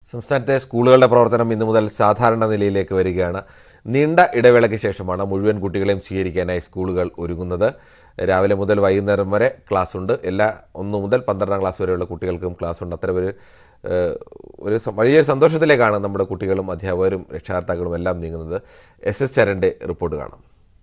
സംസ്ഥാനത്തെ സ്കൂളുകളുടെ പ്രവർത്തനം ഇന്നു മുതൽ സാധാരണ നിലയിലേക്ക് വരികയാണ് നീണ്ട ഇടവേളയ്ക്ക് ശേഷമാണ് മുഴുവൻ കുട്ടികളെയും സ്വീകരിക്കാനായി സ്കൂളുകൾ ഒരുങ്ങുന്നത് രാവിലെ മുതൽ വൈകുന്നേരം വരെ ക്ലാസ് ഉണ്ട് എല്ലാ ഒന്ന് മുതൽ പന്ത്രണ്ടാം ക്ലാസ് വരെയുള്ള കുട്ടികൾക്കും ക്ലാസ് ഉണ്ട് അത്തരം ഒരു ഏഹ്, ഒരു സ- വലിയ സന്തോഷത്തിലേക്കാണ് നമ്മുടെ കുട്ടികളും അധ്യാപകരും രക്ഷാകർത്താക്കളും എല്ലാം നീങ്ങുന്നത് എസ് എസ് ചരന്റെ റിപ്പോർട്ട് കാണാം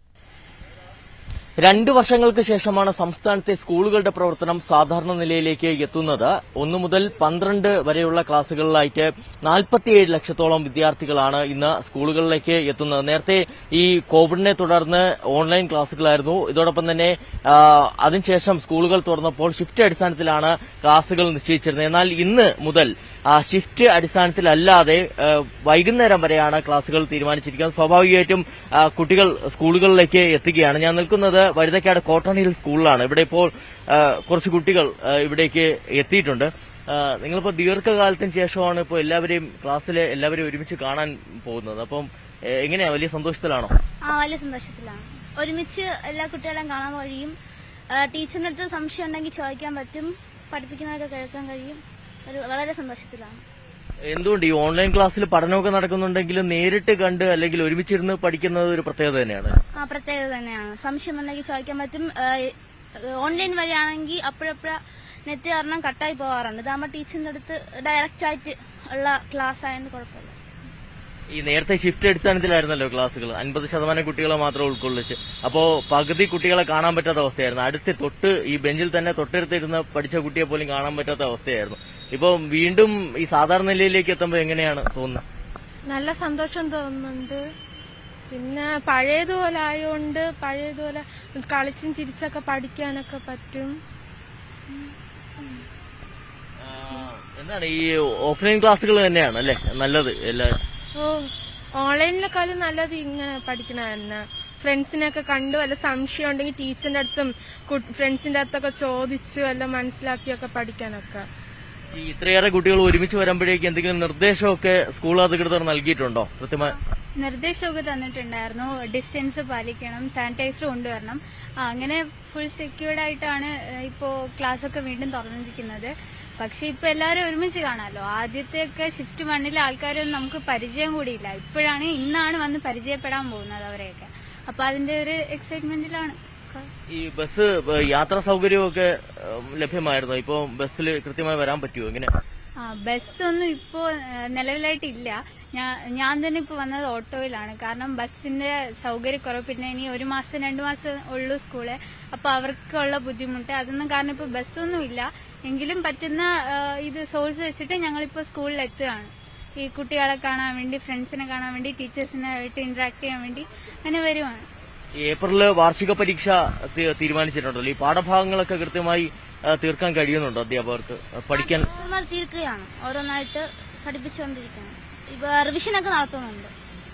രണ്ടു വർഷങ്ങൾക്ക് ശേഷമാണ് സംസ്ഥാനത്തെ സ്കൂളുകളുടെ പ്രവർത്തനം സാധാരണ നിലയിലേക്ക് എത്തുന്നത് ഒന്നു മുതൽ പന്ത്രണ്ട് വരെയുള്ള ക്ലാസുകളിലായിട്ട് നാൽപ്പത്തിയേഴ് ലക്ഷത്തോളം വിദ്യാർത്ഥികളാണ് ഇന്ന് സ്കൂളുകളിലേക്ക് എത്തുന്നത് നേരത്തെ ഈ കോവിഡിനെ തുടർന്ന് ഓൺലൈൻ ക്ലാസുകളായിരുന്നു ഇതോടൊപ്പം തന്നെ ആ, അതിനുശേഷം സ്കൂളുകൾ തുറന്നപ്പോൾ ഷിഫ്റ്റ് അടിസ്ഥാനത്തിലാണ് ക്ലാസുകൾ നിശ്ചയിച്ചിരുന്നത് എന്നാൽ ഇന്ന് മുതൽ ആ ഷിഫ്റ്റ് അടിസ്ഥാനത്തിലല്ലാതെ ആ, വൈകുന്നേരം വരെയാണ് ക്ലാസുകൾ തീരുമാനിച്ചിരിക്കുന്നത് സ്വാഭാവികമായിട്ടും ആ, കുട്ടികൾ സ്കൂളുകളിലേക്ക് എത്തുകയാണ് ഞാൻ നിൽക്കുന്നത് വഴുതക്കാട് കോട്ടൺ ഹിൽ സ്കൂളിലാണ് ഇവിടെ ഇപ്പോൾ ആ, കുറച്ച് കുട്ടികൾ ആ, ഇവിടേക്ക് എത്തിയിട്ടുണ്ട് ആ, നിങ്ങളിപ്പോൾ ദീർഘകാലത്തിന് ശേഷമാണ് ഇപ്പോൾ എല്ലാവരെയും ക്ലാസ്സിലെ എല്ലാവരെയും ഒരുമിച്ച് കാണാൻ പോകുന്നത് അപ്പം എ, എങ്ങനെയാ വലിയ സന്തോഷത്തിലാണോ ആ വലിയ സന്തോഷത്തിലാണ് ഒരുമിച്ച് എല്ലാ കുട്ടികളെയും കാണാൻ കഴിയും ആ, ടീച്ചറിന്റെ അടുത്ത് സംശയം ഉണ്ടെങ്കിൽ ചോദിക്കാൻ പറ്റും പഠിപ്പിക്കുന്നതൊക്കെ കേൾക്കാൻ കഴിയും ഒരു വളരെ സന്തോഷത്തിലാണ് എന്തുകൊണ്ട് ഈ ഓൺലൈൻ ക്ലാസ്സിൽ പഠനമൊക്കെ നടക്കുന്നുണ്ടെങ്കിലും നേരിട്ട് കണ്ട് അല്ലെങ്കിൽ ഒരുമിച്ചിരുന്ന് പഠിക്കുന്നത് ഒരു പ്രത്യേകത തന്നെയാണ് ആ പ്രത്യേകത തന്നെയാണ് സംശയം ഉണ്ടെങ്കിൽ ചോദിക്കാൻ പറ്റും ആ, ഓൺലൈൻ വഴിയാണെങ്കിൽ അപ്പോഴപ്പോഴ നെറ്റ് കാരണം കട്ടായി പോകാറുണ്ട് ഇതാകുമ്പോൾ ടീച്ചറിന്റെ അടുത്ത് ഡയറക്റ്റ് ആയിട്ട് ഉള്ള ക്ലാസ് ആയതുകൊണ്ട് കുഴപ്പമില്ല ഈ നേരത്തെ ഷിഫ്റ്റ് അടിസ്ഥാനത്തിലായിരുന്നല്ലോ ക്ലാസ്സുകൾ അൻപത് ശതമാനം കുട്ടികളെ മാത്രം ഉൾക്കൊള്ളിച്ച് അപ്പോ പകുതി കുട്ടികളെ കാണാൻ പറ്റാത്ത അവസ്ഥയായിരുന്നു അടുത്ത് തൊട്ട് ഈ ബെഞ്ചിൽ തന്നെ തൊട്ടടുത്തിരുന്ന് പഠിച്ച കുട്ടിയെ പോലും കാണാൻ പറ്റാത്ത അവസ്ഥയായിരുന്നു ഇപ്പൊ വീണ്ടും ഈ സാധാരണ നിലയിലേക്ക് എത്തുമ്പോൾ എങ്ങനെയാണ് തോന്നുന്നത് നല്ല സന്തോഷം തോന്നുന്നുണ്ട് പിന്നെ പഴയതുപോലെ ആയതുകൊണ്ട് പഴയതുപോലെ കളിച്ചും ചിരിച്ചൊക്കെ പഠിക്കാനൊക്കെ പറ്റും ആ, എന്താണ് ഈ ഓഫ്ലൈൻ ക്ലാസ്സുകൾ തന്നെയാണ് അല്ലേ നല്ലത് എല്ലാ ഓ ഓൺലൈനിലെക്കാളും നല്ലത് ഇങ്ങനെ പഠിക്കണ തന്നെ ഫ്രണ്ട്സിനെയൊക്കെ കണ്ടു വല്ല സംശയം ഉണ്ടെങ്കിൽ ടീച്ചറിന്റെ അടുത്തും ഫ്രണ്ട്സിന്റെ അടുത്തൊക്കെ ചോദിച്ചു വല്ല മനസ്സിലാക്കിയൊക്കെ പഠിക്കാനൊക്കെ ഈ ഇത്രയേറെ കുട്ടികൾ ഒരുമിച്ച് വരുമ്പോഴേക്ക് എന്തെങ്കിലും നിർദ്ദേശമൊക്കെ സ്കൂൾ അധികൃതർ നൽകിയിട്ടുണ്ടോ കൃത്യമായി നിർദ്ദേശമൊക്കെ തന്നിട്ടുണ്ടായിരുന്നു ഡിസ്റ്റൻസ് പാലിക്കണം സാനിറ്റൈസർ കൊണ്ടുവരണം ആ, അങ്ങനെ ഫുൾ സെക്യൂർഡ് ആയിട്ടാണ് ഇപ്പോൾ ക്ലാസ് ഒക്കെ വീണ്ടും തുറന്നിരിക്കുന്നത് പക്ഷെ ഇപ്പൊ എല്ലാവരും ഒരുമിച്ച് കാണാമല്ലോ ആദ്യത്തെയൊക്കെ ഷിഫ്റ്റ് വണ്ണിലെ ആൾക്കാരൊന്നും നമുക്ക് പരിചയം കൂടിയില്ല ഇപ്പോഴാണ് ഇന്നാണ് വന്ന് പരിചയപ്പെടാൻ പോകുന്നത് അവരെയൊക്കെ അപ്പൊ അതിന്റെ ഒരു എക്സൈറ്റ്മെന്റിലാണ് ഈ ബസ് ഏ, യാത്രാ സൗകര്യമൊക്കെ ഏ, ലഭ്യമായിരുന്നോ ഇപ്പൊ ബസ്സിൽ കൃത്യമായി വരാൻ പറ്റുമോ എങ്ങനെ ആ ബസ്സൊന്നും ഇപ്പോ ഏഹ്, നിലവിലായിട്ടില്ല ഞാൻ ഞാൻ തന്നെ ഇപ്പൊ വന്നത് ഓട്ടോയിലാണ് കാരണം ബസ്സിന്റെ സൗകര്യക്കുറവ് പിന്നെ ഇനി ഒരു മാസം രണ്ടു മാസം ഉള്ളൂ സ്കൂള് അപ്പൊ അവർക്കുള്ള ബുദ്ധിമുട്ട് അതൊന്നും കാരണം ഇപ്പൊ ബസ്സൊന്നും ഇല്ല എങ്കിലും പറ്റുന്ന ഏഹ്, ഇത് സോഴ്സ് വെച്ചിട്ട് ഞങ്ങളിപ്പോ സ്കൂളിൽ എത്തുകയാണ് ഈ കുട്ടികളെ കാണാൻ വേണ്ടി ഫ്രണ്ട്സിനെ കാണാൻ വേണ്ടി ടീച്ചേഴ്സിനായിട്ട് ഇന്ററാക്ട് ചെയ്യാൻ വേണ്ടി അങ്ങനെ വരുവാണ് ഈ ഏപ്രിലില് വാർഷിക പരീക്ഷ തി- തീരുമാനിച്ചിട്ടുണ്ടല്ലോ ഈ പാഠഭാഗങ്ങളൊക്കെ കൃത്യമായി ആ, തീർക്കാൻ കഴിയുന്നുണ്ടോ അധ്യാപകർക്ക് ആ, പഠിക്കാൻ ടീച്ചർമാർ തീർക്കുകയാണ് ഓരോന്നായിട്ട് പഠിപ്പിച്ചുകൊണ്ടിരിക്കുകയാണ് ഇപ്പൊ റിവിഷനൊക്കെ നടത്തുന്നുണ്ട്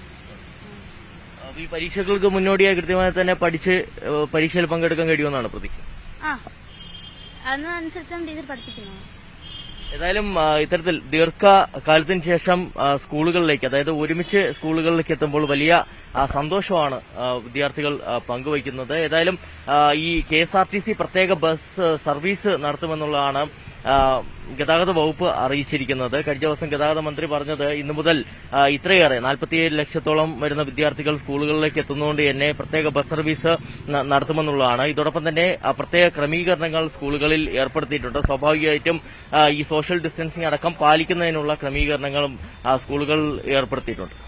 അപ്പൊ ഈ പരീക്ഷകൾക്ക് മുന്നോടിയായി കൃത്യമായി തന്നെ പഠിച്ച് ഏ, പരീക്ഷയിൽ പങ്കെടുക്കാൻ കഴിയുമെന്നാണ് പ്രതീക്ഷ ആ അതിനനുസരിച്ചാണ് ടീച്ചർ പഠിപ്പിക്കുന്നത് ഏതായാലും ആ, ഇത്തരത്തിൽ ദീർഘകാലത്തിന് ശേഷം ആ, സ്കൂളുകളിലേക്ക് അതായത് ഒരുമിച്ച് സ്കൂളുകളിലേക്ക് എത്തുമ്പോൾ വലിയ ആ, സന്തോഷമാണ് ആ, വിദ്യാർത്ഥികൾ ആ, പങ്കുവയ്ക്കുന്നത് ഏതായാലും ആ, ഈ K S R T C പ്രത്യേക ബസ് സർവീസ് നടത്തുമെന്നുള്ളതാണ് ആ, ഗതാഗത വകുപ്പ് അറിയിച്ചിരിക്കുന്നത് കഴിഞ്ഞ ദിവസം ഗതാഗത മന്ത്രി പറഞ്ഞത് ഇന്നു മുതൽ ആ, ഇത്രയേറെ നാൽപ്പത്തിയേഴ് ലക്ഷത്തോളം വരുന്ന വിദ്യാർത്ഥികൾ സ്കൂളുകളിലേക്ക് എത്തുന്നതുകൊണ്ട് തന്നെ പ്രത്യേക ബസ് സർവീസ് ന- നടത്തുമെന്നുള്ളതാണ് ഇതോടൊപ്പം തന്നെ ആ, പ്രത്യേക ക്രമീകരണങ്ങൾ സ്കൂളുകളിൽ ഏർപ്പെടുത്തിയിട്ടുണ്ട് സ്വാഭാവികമായിട്ടും ആ, ഈ സോഷ്യൽ ഡിസ്റ്റൻസിംഗ് അടക്കം പാലിക്കുന്നതിനുള്ള ക്രമീകരണങ്ങളും ആ, സ്കൂളുകൾ ഏർപ്പെടുത്തിയിട്ടുണ്ട്